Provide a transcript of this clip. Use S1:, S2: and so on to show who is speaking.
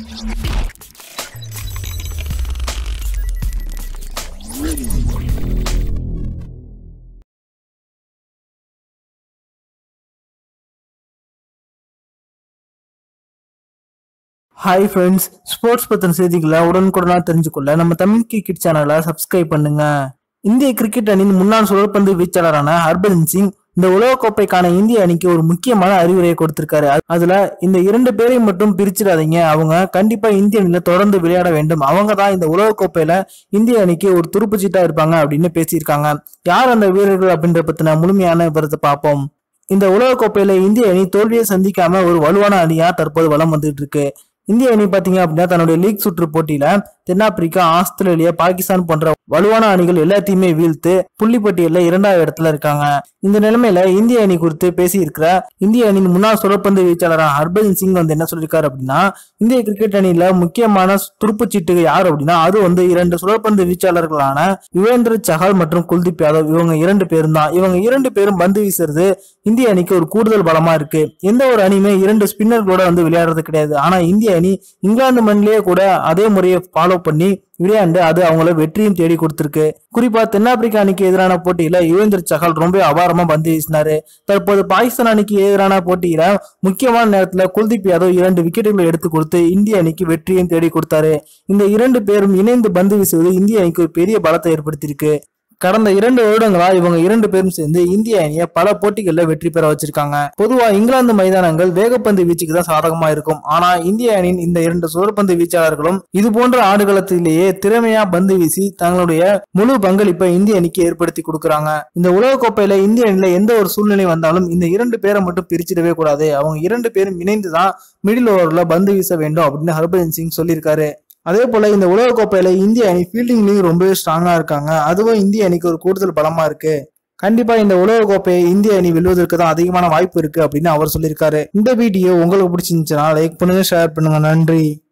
S1: hi friends sports பத்தின செய்திகளை உடனுக்குடனா தெரிஞ்சுக்கொள்ள நம்ம தமிழ் கிரிக்கெட் சேனலை சப்ஸ்கிரைப் பண்ணுங்க இந்திய கிரிக்கெட் அணியின் முன்னாள் சுழற்பந்து வீச்சாளரான ஹர்பஜன் சிங் இந்த உலகக்கோப்பைக்கான இந்திய அணிக்கு ஒரு முக்கியமான அறிவுரையை கொடுத்திருக்காரு அது- அதுல இந்த இரண்டு பேரையும் மட்டும் பிரிச்சிடாதீங்க அவங்க கண்டிப்பா இந்திய அணியில தொடர்ந்து விளையாட வேண்டும் அவங்க தான் இந்த உலகக்கோப்பையில இந்திய அணிக்கு ஒரு துருப்புச்சீட்டா இருப்பாங்க அப்படின்னு பேசியிருக்காங்க யார் அந்த வீரர்கள் அப்படின்ற பத்தின முழுமையான விவரத்தை பார்ப்போம் இந்த உலகக்கோப்பையில இந்திய அணி தோல்வியை சந்திக்காம ஒரு வலுவான அணியா தற்போது வலம் வந்துட்டு இருக்கு இந்திய அணி பாத்தீங்க அப்படின்னா தன்னுடைய லீக் சுற்று போட்டியில தென்னாப்பிரிக்கா ஆஸ்திரேலியா பாகிஸ்தான் போன்ற வலுவான அணிகள் எல்லாத்தையுமே வீழ்த்து புள்ளிப்பட்டியல்ல இரண்டாவது இடத்துல இருக்காங்க இந்த நிலைமையில இந்திய அணி குறித்து பேசி இருக்கிற இந்திய அணியின் முன்னாள் சுழற்பந்து வீச்சாளரான ஹர்பஜன் சிங் வந்து என்ன சொல்லியிருக்காரு அப்படின்னா இந்திய கிரிக்கெட் அணியில முக்கியமான துருப்புச்சீட்டு யார் அப்படின்னா அது வந்து இரண்டு சுழற்பந்து வீச்சாளர்களான யுவேந்திர சஹால் மற்றும் குல்தீப் யாதவ் இவங்க இரண்டு பேரும் தான் இவங்க இரண்டு பேரும் பந்து வீசுறது இந்திய அணிக்கு ஒரு கூடுதல் பலமா இருக்கு எந்த ஒரு அணியுமே இரண்டு ஸ்பின்னர்களோட வந்து விளையாடுறது கிடையாது ஆனா இந்திய அணி இங்கிலாந்து மண்ணிலேயே கூட அதே முறையை ஃபாலோ பண்ணி விளையாண்டு அது அவங்கள வெற்றியும் தேடி கொடுத்திருக்கு குறிப்பா தென்னாப்பிரிக்கா அணிக்கு எதிரான போட்டியில யுவேந்திர சஹால் ரொம்ப அபாரமா பந்து வீசினாரு தற்போது பாகிஸ்தான் அணிக்கு எதிரான போட்டியில முக்கியமான நேரத்துல குல்தீப் யாதவ் இரண்டு விக்கெட்டுகளை எடுத்து கொடுத்து இந்திய அணிக்கு வெற்றியும் தேடி கொடுத்தாரு இந்த இரண்டு பேரும் இணைந்து பந்து வீசுவது இந்திய அணிக்கு ஒரு பெரிய பலத்தை ஏற்படுத்தியிருக்கு கடந்த இரண்டு வருடங்களா இவங்க இரண்டு பேரும் சேர்ந்து இந்திய அணியை பல போட்டிகள்ல வெற்றி பெற வச்சிருக்காங்க பொதுவா இங்கிலாந்து மைதானங்கள் வேகப்பந்து வீச்சுக்கு தான் சாதகமா இருக்கும் ஆனா இந்திய அணியின் இந்த இரண்டு சுழற்பந்து வீச்சாளர்களும் இது போன்ற ஆடுகளத்திலேயே திறமையா பந்து வீசி தங்களுடைய முழு பங்களிப்பை இந்திய அணிக்கு ஏற்படுத்தி கொடுக்கறாங்க இந்த உலகக்கோப்பையில இந்திய அணியில எந்த ஒரு சூழ்நிலை வந்தாலும் இந்த இரண்டு பேரை மட்டும் பிரிச்சிடவே கூடாது அவங்க இரண்டு பேரும் இணைந்து தான் மிடில் ஓவர்ல பந்து வீச வேண்டும் அப்படின்னு ஹர்பஜன் சிங் சொல்லியிருக்காரு அதே போல இந்த உலகக்கோப்பையில இந்திய அணி ஃபீல்டிங்லயும் ரொம்பவே ஸ்ட்ராங்கா இருக்காங்க அதுவும் இந்திய அணிக்கு ஒரு கூடுதல் பலமா இருக்கு கண்டிப்பா இந்த உலகக்கோப்பையை இந்திய அணி வெல்வதற்கு தான் அதிகமான வாய்ப்பு இருக்கு அப்படின்னு அவர் சொல்லியிருக்காரு இந்த வீடியோ உங்களுக்கு பிடிச்சிருந்துச்சுன்னா லைக் பண்ணுங்க ஷேர் பண்ணுங்க நன்றி